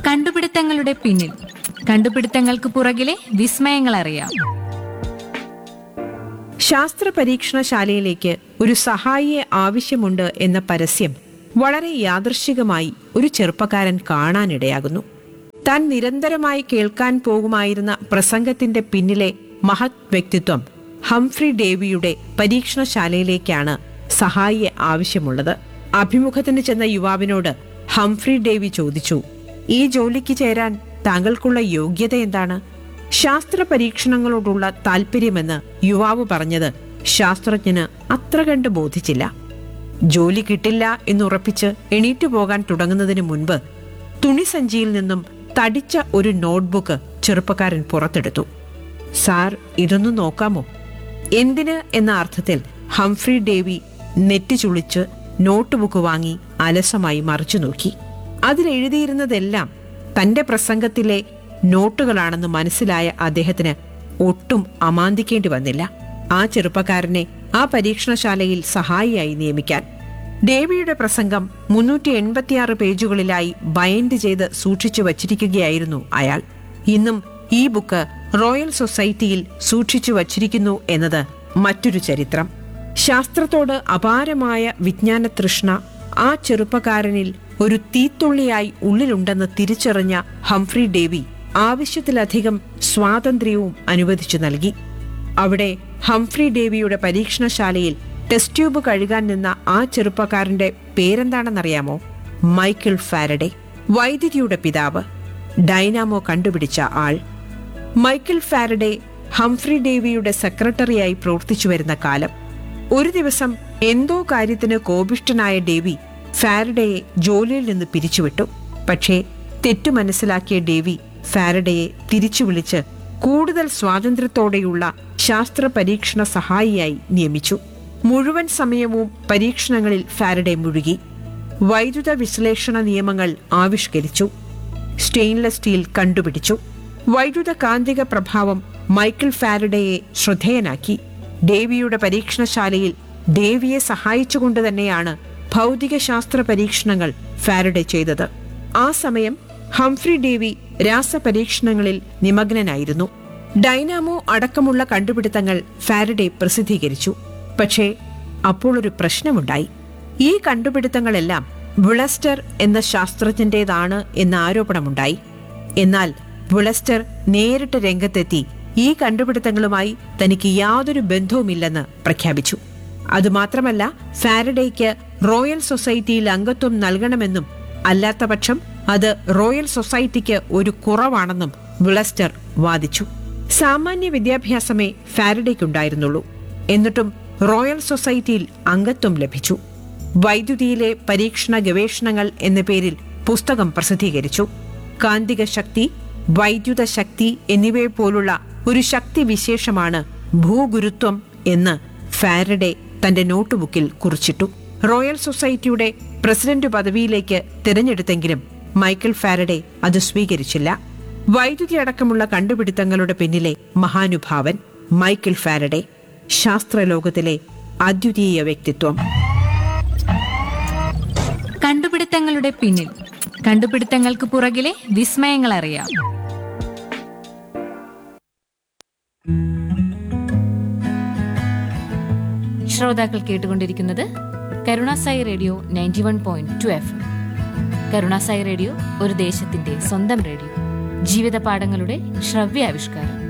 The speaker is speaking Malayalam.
കണ്ടുപിടുത്തങ്ങളുടെ പിന്നിൽ കണ്ടുപിടുത്തങ്ങൾക്ക് പുറകിലെ വിസ്മയങ്ങൾ അറിയാം ശാസ്ത്ര പരീക്ഷണശാലയിലേക്ക് ഒരു സഹായിയെ ആവശ്യമുണ്ട് എന്ന പരസ്യം വളരെ യാദൃശ്ചികമായി ഒരു ചെറുപ്പക്കാരൻ കാണാനിടയാകുന്നു താൻ നിരന്തരമായി കേൾക്കാൻ പോകുമായിരുന്ന പ്രസംഗത്തിന്റെ പിന്നിലെ മഹത് വ്യക്തിത്വം ഹംഫ്രി ഡേവിയുടെ പരീക്ഷണശാലയിലേക്കാണ് സഹായിയെ ആവശ്യമുള്ളത് അഭിമുഖത്തിന് ചെന്ന യുവാവിനോട് ഹംഫ്രി ഡേവി ചോദിച്ചു ഈ ജോലിക്ക് ചേരാൻ താങ്കൾക്കുള്ള യോഗ്യത എന്താണ് ശാസ്ത്ര പരീക്ഷണങ്ങളോടുള്ള താല്പര്യമെന്ന് യുവാവ് പറഞ്ഞത് ശാസ്ത്രജ്ഞന് അത്ര കണ്ട് ബോധിച്ചില്ല ജോലി കിട്ടില്ല എന്നുറപ്പിച്ച് എണീറ്റു പോകാൻ തുടങ്ങുന്നതിന് മുൻപ് തുണിസഞ്ചിയിൽ നിന്നും തടിച്ച ഒരു നോട്ട്ബുക്ക് ചെറുപ്പക്കാരൻ പുറത്തെടുത്തു സാർ ഇതൊന്ന് നോക്കാമോ എന്തിന് എന്ന അർത്ഥത്തിൽ ഹംഫ്രി ഡേവി നെറ്റി ചുളിച്ച് നോട്ട് ബുക്ക് വാങ്ങി അലസമായി മറിച്ചു നോക്കി അതിലെഴുതിയിരുന്നതെല്ലാം തന്റെ പ്രസംഗത്തിലെ നോട്ടുകളാണെന്ന് മനസ്സിലായ അദ്ദേഹത്തിന് ഒട്ടും അമാന്തിക്കേണ്ടി വന്നില്ല ആ ചെറുപ്പക്കാരനെ ആ പരീക്ഷണശാലയിൽ സഹായിയായി നിയമിക്കാൻ ഡേവിയുടെ പ്രസംഗം മുന്നൂറ്റി എൺപത്തിയാറ് പേജുകളിലായി ബൈൻഡ് ചെയ്ത് സൂക്ഷിച്ചു വച്ചിരിക്കുകയായിരുന്നു അയാൾ ഇന്നും ഈ ബുക്ക് റോയൽ സൊസൈറ്റിയിൽ സൂക്ഷിച്ചു വച്ചിരിക്കുന്നു എന്നത് മറ്റൊരു ചരിത്രം ശാസ്ത്രത്തോട് അപാരമായ വിജ്ഞാന തൃഷ്ണ ആ ചെറുപ്പക്കാരനിൽ ഒരു തീത്തുള്ളിയായി ഉള്ളിലുണ്ടെന്ന് തിരിച്ചറിഞ്ഞ ഹംഫ്രി ഡേവി ആവശ്യത്തിലധികം സ്വാതന്ത്ര്യവും അനുവദിച്ചു നൽകി അവിടെ ഹംഫ്രി ഡേവിയുടെ പരീക്ഷണശാലയിൽ ടെസ്റ്റ് ട്യൂബ് കഴുകാൻ നിന്ന ആ ചെറുപ്പക്കാരന്റെ പേരെന്താണെന്നറിയാമോ മൈക്കിൾ ഫാരഡെ വൈദ്യുതിയുടെ പിതാവ് ഡൈനാമോ കണ്ടുപിടിച്ച ആൾ മൈക്കിൾ ഫാരഡെ ഹംഫ്രി ഡേവിയുടെ സെക്രട്ടറിയായി പ്രവർത്തിച്ചു വരുന്ന കാലം ഒരു ദിവസം എന്തോ കാര്യത്തിന് കോപിഷ്ഠനായ ഡേവി ഫാരഡയെ ജോലിയിൽ നിന്ന് പിരിച്ചുവിട്ടു പക്ഷേ തെറ്റു മനസ്സിലാക്കിയ ഡേവി ഫാരഡയെ തിരിച്ചു വിളിച്ച് കൂടുതൽ സ്വാതന്ത്ര്യത്തോടെയുള്ള ശാസ്ത്ര പരീക്ഷണ സഹായിയായി നിയമിച്ചു മുഴുവൻ സമയവും പരീക്ഷണങ്ങളിൽ ഫാരഡെ മുഴുകി വൈദ്യുത വിശ്ലേഷണ നിയമങ്ങൾ ആവിഷ്കരിച്ചു സ്റ്റെയിൻലെസ് സ്റ്റീൽ കണ്ടുപിടിച്ചു വൈദ്യുത കാന്തിക പ്രഭാവം മൈക്കിൾ ഫാരഡയെ ശ്രദ്ധേയനാക്കി ഡേവിയുടെ പരീക്ഷണശാലയിൽ ഡേവിയെ സഹായിച്ചുകൊണ്ട് തന്നെയാണ് ഭൗതികശാസ്ത്ര പരീക്ഷണങ്ങൾ ഫാരഡെ ചെയ്തത് ആ സമയം ഹംഫ്രി ഡേവി രാസപരീക്ഷണങ്ങളിൽ നിമഗ്നനായിരുന്നു ഡൈനാമോ അടക്കമുള്ള കണ്ടുപിടുത്തങ്ങൾ ഫാരഡെ പ്രസിദ്ധീകരിച്ചു പക്ഷേ അപ്പോൾ ഒരു പ്രശ്നമുണ്ടായി ഈ കണ്ടുപിടുത്തങ്ങളെല്ലാം വിളസ്റ്റർ എന്ന ശാസ്ത്രജ്ഞന്റേതാണ് എന്ന ആരോപണമുണ്ടായി എന്നാൽ വിളസ്റ്റർ നേരിട്ട് രംഗത്തെത്തി ഈ കണ്ടുപിടുത്തങ്ങളുമായി തനിക്ക് യാതൊരു ബന്ധവുമില്ലെന്ന് പ്രഖ്യാപിച്ചു അതുമാത്രമല്ല ഫാരഡേക്ക് റോയൽ സൊസൈറ്റിയിൽ അംഗത്വം നൽകണമെന്നും അല്ലാത്തപക്ഷം അത് റോയൽ സൊസൈറ്റിക്ക് ഒരു കുറവാണെന്നും വിളസ്റ്റർ വാദിച്ചു സാമാന്യ വിദ്യാഭ്യാസമേ ഫാരഡേക്കുണ്ടായിരുന്നുള്ളൂ എന്നിട്ടും റോയൽ സൊസൈറ്റിയിൽ അംഗത്വം ലഭിച്ചു വൈദ്യുതിയിലെ പരീക്ഷണ ഗവേഷണങ്ങൾ എന്ന പേരിൽ പുസ്തകം പ്രസിദ്ധീകരിച്ചു കാന്തിക ശക്തി വൈദ്യുത ശക്തി എന്നിവയെ പോലുള്ള ഒരു ശക്തി വിശേഷമാണ് ഭൂഗുരുത്വം എന്ന് ഫാരഡെ തന്റെ നോട്ട്ബുക്കിൽ കുറിച്ചിട്ടു റോയൽ സൊസൈറ്റിയുടെ പ്രസിഡന്റ് പദവിയിലേക്ക് തിരഞ്ഞെടുത്തെങ്കിലും മൈക്കിൾ ഫാരഡെ അത് സ്വീകരിച്ചില്ല വൈദ്യുതി അടക്കമുള്ള കണ്ടുപിടുത്തങ്ങളുടെ പിന്നിലെ മഹാനുഭാവൻ മൈക്കിൾ ഫാരഡെ ശാസ്ത്രലോകത്തിലെ അദ്വിതീയ വ്യക്തിത്വം കണ്ടുപിടുത്തങ്ങളുടെ പിന്നിൽ കണ്ടുപിടുത്തങ്ങൾക്ക് പുറകിലെ വിസ്മയങ്ങൾ അറിയാം ശ്രോതാക്കൾ കേട്ടുകൊണ്ടിരിക്കുന്നത് Karunasai radio ninety one point two F Karunasai radio ഒരു ദേശത്തിന്റെ സ്വന്തം റേഡിയോ ജീവിത പാഠങ്ങളുടെ ശ്രവ്യാവിഷ്കാരം